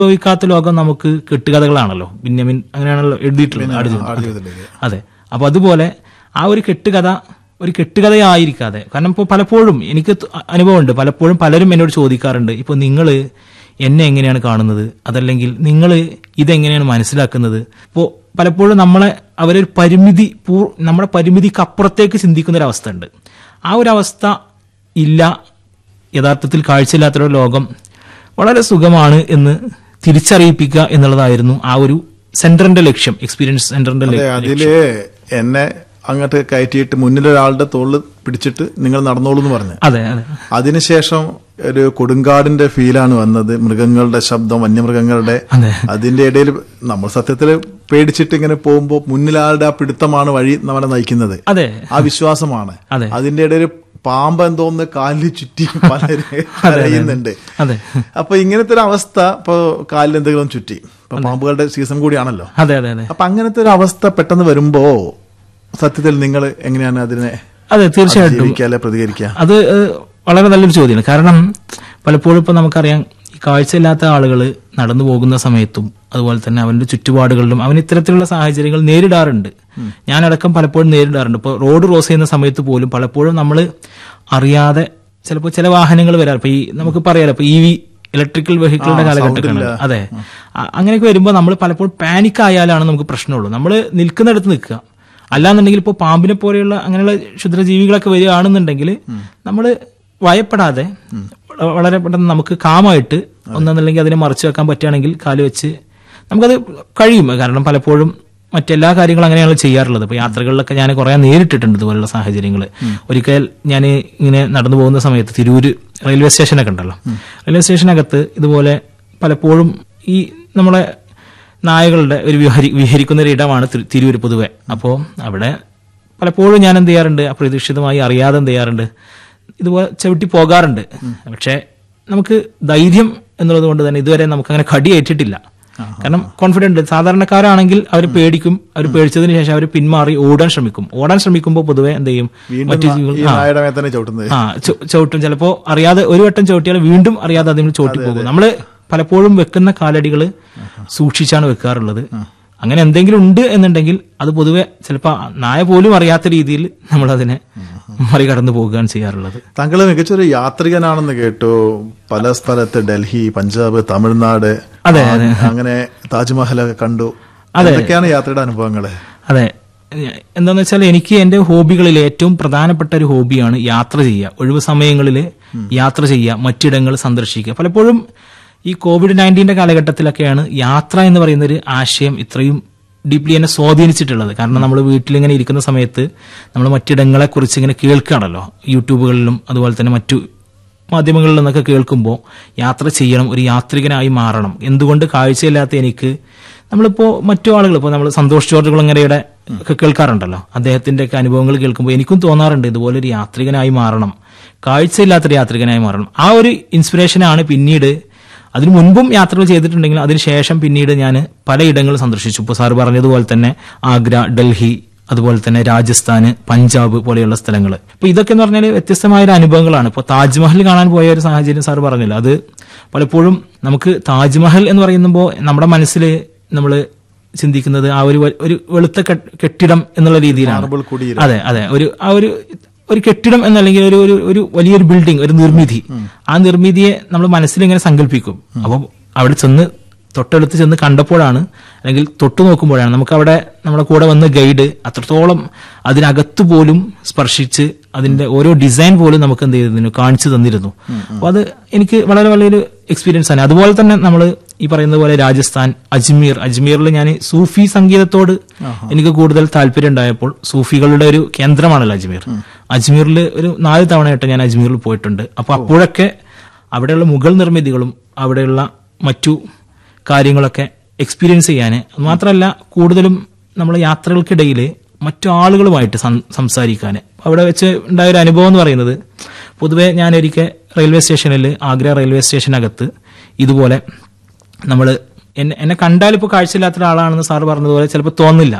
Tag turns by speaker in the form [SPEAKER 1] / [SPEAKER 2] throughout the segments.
[SPEAKER 1] അനുഭവിക്കാത്ത ലോകം നമുക്ക് കെട്ടുകഥകളാണല്ലോ ബിന്യമിൻ അങ്ങനെയാണല്ലോ എഴുതിയിട്ടുള്ളത് ആടുജീവിതം.
[SPEAKER 2] ആടുജീവിതത്തിലേക്ക്.
[SPEAKER 1] അതെ അപ്പൊ അതുപോലെ ആ ഒരു കെട്ടുകഥ ഒരു കെട്ടുകഥയായിരിക്കാതെ കാരണം ഇപ്പോൾ പലപ്പോഴും എനിക്ക് ത- അനുഭവമുണ്ട് പലപ്പോഴും പലരും എന്നോട് ചോദിക്കാറുണ്ട് ഇപ്പോൾ നിങ്ങൾ എന്നെ എങ്ങനെയാണ് കാണുന്നത് അതല്ലെങ്കിൽ നിങ്ങൾ ഇതെങ്ങനെയാണ് മനസ്സിലാക്കുന്നത് ഇപ്പോൾ പലപ്പോഴും നമ്മളെ അവരൊരു പരിമിതി പൂ നമ്മുടെ പരിമിതിക്ക് അപ്പുറത്തേക്ക് ചിന്തിക്കുന്ന ഒരു അവസ്ഥ ഉണ്ട് ആ ഒരു അവസ്ഥ ഇല്ല യഥാർത്ഥത്തിൽ കാഴ്ചയില്ലാത്തൊരു ലോകം വളരെ സുഖമാണ് എന്ന് തിരിച്ചറിയിപ്പിക്കുക എന്നുള്ളതായിരുന്നു ആ ഒരു സെന്ററിന്റെ ലക്ഷ്യം എക്സ്പീരിയൻസ് സെന്ററിന്റെ
[SPEAKER 2] അതെ
[SPEAKER 1] ലക്ഷ്യം
[SPEAKER 2] അതില് എന്നെ അങ്ങോട്ട് കയറ്റിയിട്ട് മുന്നിലൊരാളുടെ തോളിൽ പിടിച്ചിട്ട് നിങ്ങൾ നടന്നോളൂ എന്ന് പറഞ്ഞു
[SPEAKER 1] അതെ അതെ
[SPEAKER 2] അതിനുശേഷം ഒരു കൊടുങ്കാടിന്റെ ഫീലാണ് വന്നത് മൃഗങ്ങളുടെ ശബ്ദം വന്യമൃഗങ്ങളുടെ
[SPEAKER 1] അതെ.
[SPEAKER 2] അതിന്റെ ഇടയിൽ നമ്മൾ സത്യത്തിൽ പേടിച്ചിട്ട് ഇങ്ങനെ പോകുമ്പോൾ മുന്നിലാളുടെ ആ പിടുത്തമാണ് വഴി നമ്മളെ നയിക്കുന്നത്
[SPEAKER 1] അതെ
[SPEAKER 2] ആ വിശ്വാസമാണ്
[SPEAKER 1] അതെ.
[SPEAKER 2] അതിന്റെ ഇടയിൽ പാമ്പ് എന്തോന്ന് കാലിൽ ചുറ്റി പലര് കരയുന്നുണ്ട്
[SPEAKER 1] അതെ
[SPEAKER 2] അപ്പൊ ഇങ്ങനത്തെ ഒരു അവസ്ഥ ഇപ്പൊ കാലിൽ എന്തെങ്കിലും ചുറ്റി ഇപ്പൊ പാമ്പുകളുടെ സീസൺ കൂടിയാണല്ലോ
[SPEAKER 1] അതെ അതെ അതെ
[SPEAKER 2] അപ്പൊ അങ്ങനത്തെ ഒരു അവസ്ഥ പെട്ടെന്ന് വരുമ്പോ സത്യത്തിൽ നിങ്ങൾ എങ്ങനെയാണ് അതിനെ
[SPEAKER 1] അതെ തീർച്ചയായിട്ടും
[SPEAKER 2] ജീവിക്കുക അല്ലെ പ്രതികരിക്കുക
[SPEAKER 1] അത് ഏഹ്, വളരെ നല്ലൊരു ചോദ്യമാണ് കാരണം പലപ്പോഴും ഇപ്പൊ നമുക്കറിയാം ഈ കാഴ്ചയില്ലാത്ത ആളുകൾ നടന്നു പോകുന്ന സമയത്തും അതുപോലെ തന്നെ അവന്റെ ചുറ്റുപാടുകളിലും അവൻ ഇത്തരത്തിലുള്ള സാഹചര്യങ്ങൾ നേരിടാറുണ്ട് ഞാനടക്കം പലപ്പോഴും നേരിടാറുണ്ട് ഇപ്പോൾ റോഡ് ക്രോസ് ചെയ്യുന്ന സമയത്ത് പോലും പലപ്പോഴും നമ്മൾ അറിയാതെ ചിലപ്പോൾ ചില വാഹനങ്ങൾ വരാറ് ഇപ്പൊ ഈ നമുക്ക് പറയാലോ ഇപ്പൊ ഇ വി ഇലക്ട്രിക്കൽ വെഹിക്കിളിന്റെ കാലഘട്ടമാണ് അതെ അ- അങ്ങനെയൊക്കെ വരുമ്പോൾ നമ്മൾ പലപ്പോഴും പാനിക് ആയാലാണ് നമുക്ക് പ്രശ്നമുള്ളൂ നമ്മൾ നിൽക്കുന്നിടത്ത് നിൽക്കുക അല്ലാന്നുണ്ടെങ്കിൽ ഇപ്പോൾ പാമ്പിനെ പോലെയുള്ള അങ്ങനെയുള്ള ക്ഷുദ്രജീവികളൊക്കെ വരികയാണെന്നുണ്ടെങ്കിൽ നമ്മൾ ഭയപ്പെടാതെ വള- വളരെ പെട്ടെന്ന് നമുക്ക് കാമായിട്ട് ഒന്നെന്നല്ലെങ്കിൽ അതിനെ മറച്ചു വെക്കാൻ പറ്റുകയാണെങ്കിൽ കാല് വെച്ച് നമുക്കത് കഴിയും കാരണം പലപ്പോഴും മറ്റെല്ലാ കാര്യങ്ങളും അങ്ങനെയാണ് ചെയ്യാറുള്ളത് ഇപ്പൊ യാത്രകളിലൊക്കെ ഞാൻ കുറെ നേരിട്ടിട്ടുണ്ട് ഇതുപോലുള്ള സാഹചര്യങ്ങൾ ഒരിക്കൽ ഞാൻ ഇങ്ങനെ നടന്നു പോകുന്ന സമയത്ത് തിരൂര് റെയിൽവേ സ്റ്റേഷനൊക്കെ ഉണ്ടല്ലോ റെയിൽവേ സ്റ്റേഷനകത്ത് ഇതുപോലെ പലപ്പോഴും ഈ നമ്മളെ നായകളുടെ ഒരു വിഹരി വിഹരിക്കുന്ന ഒരു ഇടമാണ് തിരു- തിരൂര് പൊതുവെ അപ്പോൾ അവിടെ പലപ്പോഴും ഞാൻ എന്ത് ചെയ്യാറുണ്ട് അപ്രതീക്ഷിതമായി അറിയാതെ എന്ത് ചെയ്യാറുണ്ട് ഇതുപോലെ ചവിട്ടി പോകാറുണ്ട് പക്ഷേ നമുക്ക് ധൈര്യം എന്നുള്ളത് കൊണ്ട് തന്നെ ഇതുവരെ നമുക്ക് അങ്ങനെ കടിയേറ്റിട്ടില്ല കാരണം കോൺഫിഡന്റ് സാധാരണക്കാരാണെങ്കിൽ അവർ പേടിക്കും അവർ പേടിച്ചതിന് ശേഷം അവർ പിന്മാറി ഓടാൻ ശ്രമിക്കും ഓടാൻ ശ്രമിക്കുമ്പോൾ പൊതുവെ എന്ത് ചെയ്യും മറ്റു ജീവികൾ
[SPEAKER 2] ഈ നായയുടെ മേൽ തന്നെ ചവിട്ടുന്നത്
[SPEAKER 1] ആ ചു- ചവിട്ടും ചിലപ്പോ അറിയാതെ ഒരു വട്ടം ചവിട്ടിയാൽ വീണ്ടും അറിയാതെ അതിന് ചവിട്ടി പോകും നമ്മള് പലപ്പോഴും വെക്കുന്ന കാലടികൾ സൂക്ഷിച്ചാണ് വെക്കാറുള്ളത് അങ്ങനെ എന്തെങ്കിലും ഉണ്ട് എന്നുണ്ടെങ്കിൽ അത് പൊതുവെ ചിലപ്പോൾ നായ പോലും അറിയാത്ത രീതിയിൽ നമ്മൾ അതിനെ മറികടന്നു പോകുകയാണ് ചെയ്യാറുള്ളത്
[SPEAKER 2] താങ്കൾ മികച്ചൊരു യാത്രികനാണെന്ന് കേട്ടു പല സ്ഥലത്ത് ഡൽഹി പഞ്ചാബ് തമിഴ്നാട്
[SPEAKER 1] അതെ,
[SPEAKER 2] ആ, അങ്ങനെ താജ്മഹലൊക്കെ കണ്ടു എന്തൊക്കെയാണ് യാത്രയുടെ അനുഭവങ്ങള്
[SPEAKER 1] അതെ എന്താന്ന് വെച്ചാൽ എനിക്ക് എന്റെ ഹോബികളിൽ ഏറ്റവും പ്രധാനപ്പെട്ട ഒരു ഹോബിയാണ് യാത്ര ചെയ്യുക ഒഴിവ് സമയങ്ങളിൽ യാത്ര ചെയ്യുക മറ്റിടങ്ങൾ സന്ദർശിക്കുക പലപ്പോഴും ഈ കോവിഡ് നയൻറ്റീന്റെ കാലഘട്ടത്തിലൊക്കെയാണ് യാത്ര എന്ന് പറയുന്ന ഒരു ആശയം ഇത്രയും ഡീപ്ലി എന്നെ സ്വാധീനിച്ചിട്ടുള്ളത് കാരണം നമ്മൾ വീട്ടിലിങ്ങനെ ഇരിക്കുന്ന സമയത്ത് നമ്മൾ മറ്റിടങ്ങളെ കുറിച്ച് ഇങ്ങനെ കേൾക്കുകയാണല്ലോ യൂട്യൂബുകളിലും അതുപോലെ തന്നെ മറ്റു മാധ്യമങ്ങളിൽ നിന്നൊക്കെ കേൾക്കുമ്പോൾ യാത്ര ചെയ്യണം ഒരു യാത്രികനായി മാറണം എന്തുകൊണ്ട് കാഴ്ചയില്ലാത്ത എനിക്ക് നമ്മളിപ്പോ മറ്റു ആളുകൾ ഇപ്പോൾ നമ്മൾ സന്തോഷ് ജോർജ് കുളങ്ങരയുടെ ഒക്കെ കേൾക്കാറുണ്ടല്ലോ അദ്ദേഹത്തിന്റെ ഒക്കെ അനുഭവങ്ങൾ കേൾക്കുമ്പോൾ എനിക്കും തോന്നാറുണ്ട് ഇതുപോലെ ഒരു യാത്രികനായി മാറണം കാഴ്ചയില്ലാത്തൊരു യാത്രികനായി മാറണം ആ ഒരു ഇൻസ്പിറേഷനാണ് പിന്നീട് അതിനു മുൻപും യാത്രകൾ ചെയ്തിട്ടുണ്ടെങ്കിൽ അതിനുശേഷം പിന്നീട് ഞാൻ പലയിടങ്ങൾ സന്ദർശിച്ചു ഇപ്പോൾ സാർ പറഞ്ഞതുപോലെ തന്നെ ആഗ്ര ഡൽഹി അതുപോലെ തന്നെ രാജസ്ഥാന് പഞ്ചാബ് പോലെയുള്ള സ്ഥലങ്ങൾ ഇപ്പൊ ഇതൊക്കെ എന്ന് പറഞ്ഞാൽ വ്യത്യസ്തമായ ഒരു അനുഭവങ്ങളാണ് ഇപ്പോൾ താജ്മഹൽ കാണാൻ പോയ ഒരു സാഹചര്യം സാർ പറഞ്ഞില്ല അത് പലപ്പോഴും നമുക്ക് താജ്മഹൽ എന്ന് പറയുമ്പോൾ നമ്മുടെ മനസ്സിൽ നമ്മൾ ചിന്തിക്കുന്നത് ആ ഒരു വ- ഒരു വെളുത്ത കെ- കെട്ടിടം എന്നുള്ള രീതിയിലാണ്
[SPEAKER 2] മാർബിൾ കുടീരം.
[SPEAKER 1] അതെ അതെ ഒരു ആ ഒരു ഒരു കെട്ടിടം എന്നല്ലെങ്കിൽ ഒരു ഒരു ഒരു വലിയൊരു ബിൽഡിംഗ് ഒരു നിർമ്മിതി ആ നിർമ്മിതിയെ നമ്മൾ മനസ്സിൽ ഇങ്ങനെ സങ്കല്പിക്കും അപ്പം അവിടെ ചെന്ന് തൊട്ടടുത്ത് ചെന്ന് കണ്ടപ്പോഴാണ് അല്ലെങ്കിൽ തൊട്ടു നോക്കുമ്പോഴാണ് നമുക്ക് അവിടെ നമ്മുടെ കൂടെ വന്ന ഗൈഡ് അത്രത്തോളം അതിനകത്ത് പോലും സ്പർശിച്ച് അതിന്റെ ഓരോ ഡിസൈൻ പോലും നമുക്ക് എന്ത് ചെയ്തിരുന്നു കാണിച്ചു തന്നിരുന്നു അപ്പൊ അത് എനിക്ക് വളരെ വലിയൊരു എക്സ്പീരിയൻസ് ആണ് അതുപോലെ തന്നെ നമ്മൾ ഈ പറയുന്നത് പോലെ രാജസ്ഥാൻ അജ്മീർ അജ്മീറിൽ ഞാൻ സൂഫി സംഗീതത്തോട് എനിക്ക് കൂടുതൽ താല്പര്യം ഉണ്ടായപ്പോൾ സൂഫികളുടെ ഒരു കേന്ദ്രമാണല്ലോ അജ്മീർ അജ്മീറിൽ ഒരു നാല് തവണയായിട്ട് ഞാൻ അജ്മീറിൽ പോയിട്ടുണ്ട് അപ്പൊ അപ്പോഴൊക്കെ അവിടെയുള്ള മുഗൾ നിർമ്മിതികളും അവിടെയുള്ള മറ്റു കാര്യങ്ങളൊക്കെ എക്സ്പീരിയൻസ് ചെയ്യാൻ മാത്രമല്ല കൂടുതലും നമ്മൾ യാത്രകൾക്കിടയിൽ മറ്റു ആളുകളുമായിട്ട് സം- സംസാരിക്കാൻ അവിടെ വെച്ച് ഉണ്ടായ ഒരു അനുഭവം എന്ന് പറയുന്നത് പൊതുവെ ഞാൻ ഒരിക്കൽ റെയിൽവേ സ്റ്റേഷനിൽ ആഗ്ര റെയിൽവേ സ്റ്റേഷനകത്ത് ഇതുപോലെ നമ്മൾ എന്നെ എന്നെ കണ്ടാൽ ഇപ്പോൾ കാഴ്ചയില്ലാത്ത ഒരാളാണെന്ന് സാർ പറഞ്ഞതുപോലെ ചിലപ്പോൾ തോന്നില്ല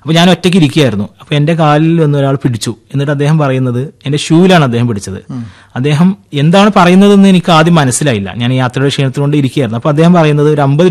[SPEAKER 1] അപ്പൊ ഞാൻ ഒറ്റയ്ക്ക് ഇരിക്കുകയായിരുന്നു അപ്പൊ എന്റെ കാലിൽ വന്ന് ഒരാൾ പിടിച്ചു എന്നിട്ട് അദ്ദേഹം പറയുന്നത് എന്റെ ഷൂവിലാണ് അദ്ദേഹം പിടിച്ചത് അദ്ദേഹം എന്താണ് പറയുന്നതെന്ന് എനിക്ക് ആദ്യം മനസ്സിലായില്ല ഞാൻ യാത്രയുടെ ക്ഷീണത്തിൽ കൊണ്ട് ഇരിക്കുകയായിരുന്നു അപ്പൊ അദ്ദേഹം പറയുന്നത് ഒരു അമ്പത്